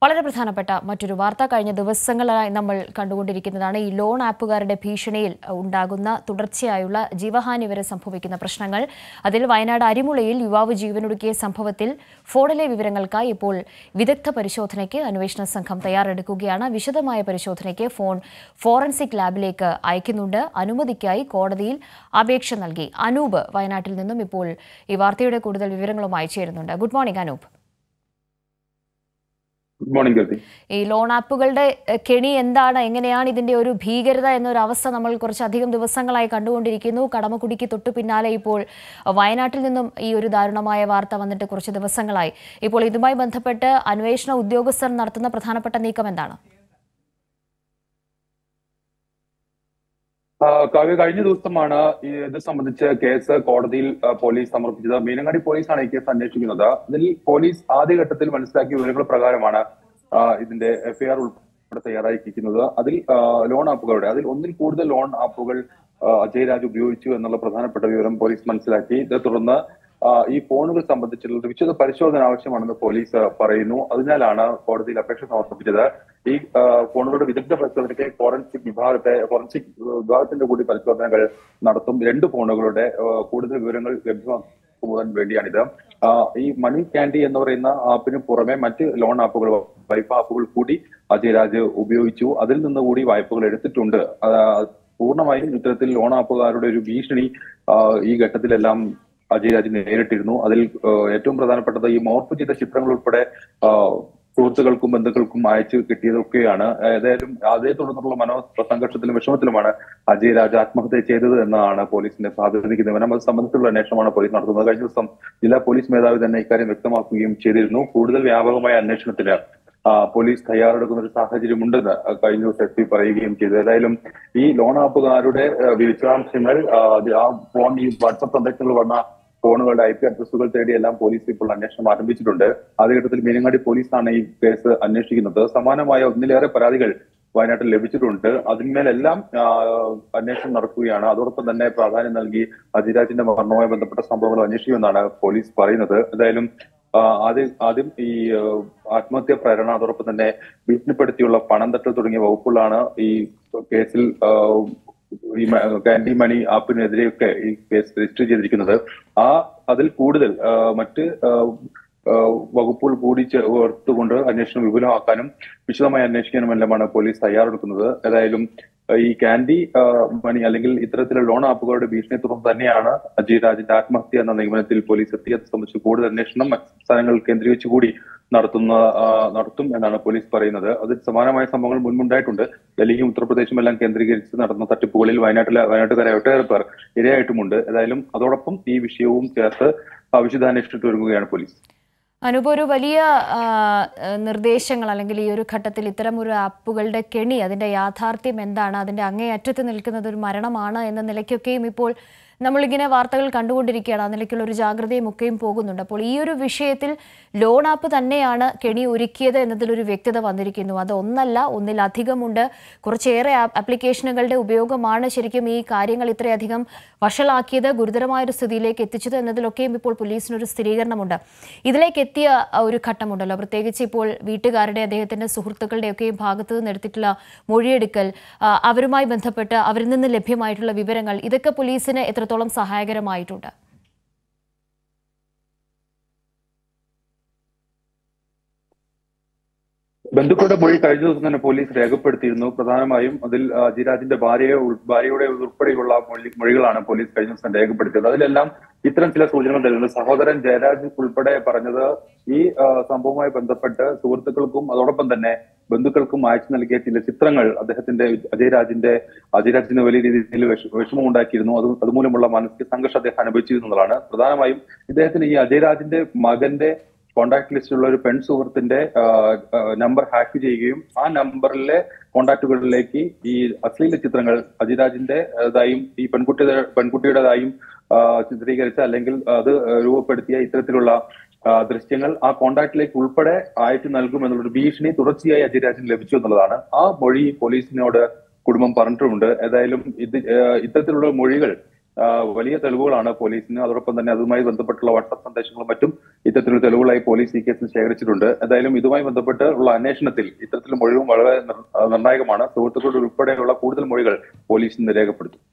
വളരെ പ്രധാനപ്പെട്ട മറ്റൊരു വാർത്ത കഴിഞ്ഞ ദിവസങ്ങളായി നമ്മൾ കണ്ടുകൊണ്ടിരിക്കുന്നതാണ് ഈ ലോൺ ആപ്പുകാരുടെ ഭീഷണിയിൽ ഉണ്ടാകുന്ന തുടർച്ചയായുള്ള ജീവഹാനി വരെ സംഭവിക്കുന്ന പ്രശ്നങ്ങൾ അതിൽ വയനാട് അരിമുളയിൽ യുവാവ് ജീവനൊടുക്കിയ സംഭവത്തിൽ ഫോണിലെ വിവരങ്ങൾക്കായി ഇപ്പോൾ വിദഗ്ധ പരിശോധനയ്ക്ക് അന്വേഷണ സംഘം തയ്യാറെടുക്കുകയാണ് വിശദമായ പരിശോധനയ്ക്ക് ഫോൺ ഫോറൻസിക് ലാബിലേക്ക് അയക്കുന്നുണ്ട് അനുമതിക്കായി കോടതിയിൽ അപേക്ഷ നൽകി അനൂപ് വയനാട്ടിൽ നിന്നും ഇപ്പോൾ ഈ വാർത്തയുടെ കൂടുതൽ വിവരങ്ങളുമായി ചേരുന്നുണ്ട് good morning Anoop good morning Keerthi ഈ ലോൺ ആപ്പുകളുടെ എഹ്, കെണി എന്താണ് എങ്ങനെയാണ് ഇതിന്റെ ഒരു ഭീകരത എന്നൊരു അവസ്ഥ നമ്മൾ കുറച്ചധികം ദിവസങ്ങളായി കണ്ടുകൊണ്ടിരിക്കുന്നു കടമക്കുടിക്ക് തൊട്ടു പിന്നാലെ ഇപ്പോൾ വയനാട്ടിൽ നിന്നും ഈ ഒരു ദാരുണമായ വാർത്ത വന്നിട്ട് കുറച്ച് ദിവസങ്ങളായി ഇപ്പോൾ ഇതുമായി ബന്ധപ്പെട്ട് അന്വേഷണ ഉദ്യോഗസ്ഥർ നടത്തുന്ന പ്രധാനപ്പെട്ട നീക്കം എന്താണ് ആ, കാവ്യ കഴിഞ്ഞ ദിവസമാണ് ഈ ഇത് സംബന്ധിച്ച് കേസ് കോടതിയിൽ ആ, പോലീസ് സമർപ്പിച്ചത് മീനങ്ങാടി പോലീസാണ് ഈ കേസ് അന്വേഷിക്കുന്നത് ഇതിൽ പോലീസ് ആദ്യഘട്ടത്തിൽ മനസ്സിലാക്കിയ വിവരങ്ങൾ പ്രകാരമാണ് ആ, ഇതിന്റെ എഫ്ഐആർ ഉൾപ്പെടെ തയ്യാറാക്കിയിരിക്കുന്നത് അതിൽ ആ, ലോൺ ആപ്പുകളുടെ അതിൽ ഒന്നിൽ കൂടുതൽ ലോൺ ആപ്പുകൾ ആ, അജയ് രാജ് ഉപയോഗിച്ചു എന്നുള്ള പ്രധാനപ്പെട്ട വിവരം പോലീസ് മനസ്സിലാക്കി ഇതേ തുടർന്ന് ആ, ഈ ഫോണുകൾ സംബന്ധിച്ചുള്ള വിശദ പരിശോധന ആവശ്യമാണെന്ന് പോലീസ് പറയുന്നു അതിനാലാണ് കോടതിയിൽ അപേക്ഷ സമർപ്പിച്ചത് ഈ ആ, ഫോണുകളുടെ വിദഗ്ധ പരിശോധനയ്ക്ക് ഫോറൻസിക് വിഭാഗത്തെ ഫോറൻസിക് വിഭാഗത്തിന്റെ കൂടി പരിശോധനകൾ നടത്തും രണ്ട് ഫോണുകളുടെ ആ, കൂടുതൽ വിവരങ്ങൾ ലഭ്യമാക്കുവാൻ വേണ്ടിയാണിത് ആ, ഈ മണി ക്യാൻഡി എന്ന് പറയുന്ന ആപ്പിന് പുറമെ മറ്റ് ലോൺ ആപ്പുകൾ വായ്പ ആപ്പുകൾ കൂടി അജയ് രാജ് ഉപയോഗിച്ചു അതിൽ നിന്ന് കൂടി വായ്പകൾ എടുത്തിട്ടുണ്ട് ആ, പൂർണ്ണമായും ഇത്തരത്തിൽ ലോൺ ആപ്പുകാരുടെ ഒരു ഭീഷണി ആ, ഈ ഘട്ടത്തിലെല്ലാം അജയ് രാജ് നേരിട്ടിരുന്നു അതിൽ ആ, ഏറ്റവും പ്രധാനപ്പെട്ടത് ഈ മോർഫ് ചെയ്ത ചിത്രങ്ങൾ ഉൾപ്പെടെ ആ, സുഹൃത്തുക്കൾക്കും ബന്ധുക്കൾക്കും അയച്ചു കിട്ടിയതൊക്കെയാണ് ഏതായാലും അതേ തുടർന്നുള്ള മനോ സംഘർഷത്തിലും വിഷമത്തിലുമാണ് അജയ് രാജ് ആത്മഹത്യ ചെയ്തത് എന്നാണ് പോലീസിന്റെ പ്രാഥമിക നിഗമനം അത് സംബന്ധിച്ചുള്ള അന്വേഷണമാണ് പോലീസ് നടത്തുന്നത് കഴിഞ്ഞ ദിവസം ജില്ലാ പോലീസ് മേധാവി തന്നെ ഇക്കാര്യം വ്യക്തമാക്കുകയും ചെയ്തിരുന്നു കൂടുതൽ വ്യാപകമായ അന്വേഷണത്തിന് ആ, പോലീസ് തയ്യാറെടുക്കുന്ന ഒരു സാഹചര്യമുണ്ടെന്ന് കഴിഞ്ഞ ദിവസം എസ് പി പറയുകയും ചെയ്തു ഏതായാലും ഈ ലോൺ ആപ്പുകാരുടെ ആ, വിശദാംശങ്ങൾ ആ, അത് ആ ഫോൺ ഈ വാട്സപ്പ് സന്ദേശങ്ങൾ വന്ന ഫോണുകളുടെ ഐ പി അഡ്രസ്സുകൾ തേടി എല്ലാം പോലീസ് ഇപ്പോൾ അന്വേഷണം ആരംഭിച്ചിട്ടുണ്ട് ആദ്യഘട്ടത്തിൽ മീനങ്ങാടി പോലീസാണ് ഈ കേസ് അന്വേഷിക്കുന്നത് സമാനമായ ഒന്നിലേറെ പരാതികൾ വയനാട്ടിൽ ലഭിച്ചിട്ടുണ്ട് അതിന്മേലെല്ലാം ആ, അന്വേഷണം നടക്കുകയാണ് അതോടൊപ്പം തന്നെ പ്രാധാന്യം നൽകി അജിരാജിന്റെ മരണവുമായി ബന്ധപ്പെട്ട സംഭവങ്ങൾ അന്വേഷിക്കുമെന്നാണ് പോലീസ് പറയുന്നത് എന്തായാലും ആ, ആദ്യം ആദ്യം ഈ ആ, ആത്മഹത്യ പ്രേരണ അതോടൊപ്പം തന്നെ ഭീഷണിപ്പെടുത്തിയുള്ള പണം തട്ടൽ തുടങ്ങിയ വകുപ്പുകളാണ് ഈ കേസിൽ ആ, ഈ മ- കാൻഡി മണി ആപ്പിനെതിരെയൊക്കെ ഈ കേസ് രജിസ്റ്റർ ചെയ്തിരിക്കുന്നത് ആ അതിൽ കൂടുതൽ ആ, മറ്റ് ആ, ആ, വകുപ്പുകൾ കൂടി ചേർത്തുകൊണ്ട് അന്വേഷണം വിപുലമാക്കാനും വിശദമായി അന്വേഷിക്കാനുമെല്ലാമാണ് പോലീസ് തയ്യാറെടുക്കുന്നത് ഏതായാലും ആ, ഈ കാൻഡി ആ, മണി അല്ലെങ്കിൽ ഇത്തരത്തിലുള്ള ലോൺ ആപ്പുകളുടെ ഭീഷണിയെ തുടർന്ന് തന്നെയാണ് അജയ് രാജിന്റെ ആത്മഹത്യ എന്ന നിഗമനത്തിൽ പോലീസ് എത്തിയത് സംബന്ധിച്ച് കൂടുതൽ അന്വേഷണം മറ്റ് സംസ്ഥാനങ്ങൾ കേന്ദ്രീകരിച്ച് കൂടി നടത്തുന്ന ആ, നടത്തും എന്നാണ് പോലീസ് പറയുന്നത് അതിൽ സമാനമായ സംഭവങ്ങൾ മുൻപുണ്ടായിട്ടുണ്ട് ഡൽഹിയും ഉത്തർപ്രദേശും എല്ലാം കേന്ദ്രീകരിച്ച് നടന്ന തട്ടിപ്പുകളിൽ വയനാട്ടിലെ വയനാട്ടുകാരെ ഒട്ടേറെ പേർ ഇരയായിട്ടുമുണ്ട് ഏതായാലും അതോടൊപ്പം ഈ വിഷയവും ചേർത്ത് ആ, വിശദാന്വേഷണത്തിൽ ഒരുങ്ങുകയാണ് പോലീസ് അനുപ ഒരു വലിയ ആ, നിർദ്ദേശങ്ങൾ അല്ലെങ്കിൽ ഈ ഒരു ഘട്ടത്തിൽ ഇത്തരം ഒരു ആപ്പുകളുടെ കെണി അതിന്റെ യാഥാർത്ഥ്യം എന്താണ് അതിന്റെ അങ്ങേയറ്റത്ത് നിൽക്കുന്നത് ഒരു മരണമാണ് എന്ന നിലയ്ക്കൊക്കെയും ഇപ്പോൾ നമ്മളിങ്ങനെ വാർത്തകൾ കണ്ടുകൊണ്ടിരിക്കുകയാണ് ആ നിലയ്ക്കുള്ള ഒരു ജാഗ്രതയും ഒക്കെയും പോകുന്നുണ്ട് അപ്പോൾ ഈ ഒരു വിഷയത്തിൽ ലോൺ ആപ്പ് തന്നെയാണ് കെണി ഒരുക്കിയത് എന്നതിലൊരു വ്യക്തത വന്നിരിക്കുന്നു അത് ഒന്നല്ല ഒന്നിലധികമുണ്ട് കുറച്ചേറെ ആ- ആപ്ലിക്കേഷനുകളുടെ ഉപയോഗമാണ് ശരിക്കും ഈ കാര്യങ്ങൾ ഇത്രയധികം വഷളാക്കിയത് ഗുരുതരമായൊരു സ്ഥിതിയിലേക്ക് എത്തിച്ചത് എന്നതിലൊക്കെയും ഇപ്പോൾ പോലീസിനൊരു സ്ഥിരീകരണമുണ്ട് ഇതിലേക്ക് എത്തിയ ആ, ഒരു ഘട്ടമുണ്ടല്ലോ പ്രത്യേകിച്ച് ഇപ്പോൾ വീട്ടുകാരുടെ അദ്ദേഹത്തിന്റെ സുഹൃത്തുക്കളുടെ ഒക്കെയും ഭാഗത്തു നിന്ന് എടുത്തിട്ടുള്ള മൊഴിയെടുക്കൽ ആ, അവരുമായി ബന്ധപ്പെട്ട് അവരിൽ നിന്ന് ലഭ്യമായിട്ടുള്ള വിവരങ്ങൾ ഇതൊക്കെ പോലീസിന് എത്രത്തോളം സഹായകരമായിട്ടുണ്ട് ബന്ധുക്കളുടെ മൊഴി കഴിഞ്ഞ ദിവസം തന്നെ പോലീസ് രേഖപ്പെടുത്തിയിരുന്നു പ്രധാനമായും അതിൽ ആ, ജിരാജിന്റെ ഭാര്യയെ ഉൾ- ഭാര്യയുടെ ഉൾപ്പെടെയുള്ള മൊഴി മൊഴികളാണ് പോലീസ് കഴിഞ്ഞ ദിവസം രേഖപ്പെടുത്തിയത് അതിലെല്ലാം ഇത്തരം ചില സൂചനകൾ തരുന്നുണ്ട് സഹോദരൻ ജയരാജ് ഉൾപ്പെടെ പറഞ്ഞത് ഈ ആ, സംഭവവുമായി ബന്ധപ്പെട്ട് സുഹൃത്തുക്കൾക്കും അതോടൊപ്പം തന്നെ ബന്ധുക്കൾക്കും അയച്ചു നൽകിയ ചില ചിത്രങ്ങൾ അദ്ദേഹത്തിന്റെ അജയരാജിന്റെ അജയരാജിന് വലിയ രീതിയിൽ വിഷ- വിഷമം ഉണ്ടാക്കിയിരുന്നു അത് അതുമൂലമുള്ള മാനസിക സംഘർഷം അദ്ദേഹം അനുഭവിച്ചിരുന്നു എന്നുള്ളതാണ് പ്രധാനമായും ഇദ്ദേഹത്തിന് ഈ അജയരാജിന്റെ മകന്റെ കോണ്ടാക്ട് ലിസ്റ്റിലുള്ള ഒരു പെൺ സുഹൃത്തിന്റെ നമ്പർ ഹാക്ക് ചെയ്യുകയും ആ നമ്പറിലെ കോണ്ടാക്റ്റുകളിലേക്ക് ഈ അശ്ലീല ചിത്രങ്ങൾ അജിരാജിന്റെ ഇതായും ഈ പെൺകുട്ടിയുടെ പെൺകുട്ടിയുടേതായും ആ, ചിത്രീകരിച്ച അല്ലെങ്കിൽ അത് രൂപപ്പെടുത്തിയ ഇത്തരത്തിലുള്ള ആ, ദൃശ്യങ്ങൾ ആ കോണ്ടാക്റ്റിലേക്ക് ഉൾപ്പെടെ അയച്ചു നൽകുമെന്നുള്ളൊരു ഭീഷണി തുടർച്ചയായി അജിരാജിന് ലഭിച്ചു എന്നുള്ളതാണ് ആ മൊഴി പോലീസിനോട് കുടുംബം പറഞ്ഞിട്ടുമുണ്ട് ഏതായാലും ഇത് ആ, ഇത്തരത്തിലുള്ള മൊഴികൾ ആ, വലിയ തെളിവുകളാണ് പോലീസിന് അതോടൊപ്പം തന്നെ അതുമായി ബന്ധപ്പെട്ടുള്ള വാട്സാപ്പ് സന്ദേശങ്ങളും മറ്റും ഇത്തരത്തിലുള്ള തെളിവുകളായി പോലീസ് ഈ കേസിൽ ശേഖരിച്ചിട്ടുണ്ട് എന്തായാലും ഇതുമായി ബന്ധപ്പെട്ട് ഉള്ള അന്വേഷണത്തിൽ ഇത്തരത്തിലുള്ള മൊഴിവും വളരെ നിർ- ആ, നിർണായകമാണ് സുഹൃത്തുക്കളുടെ ഉൾപ്പെടെയുള്ള കൂടുതൽ മൊഴികൾ പോലീസ് ഇന്ന് രേഖപ്പെടുത്തും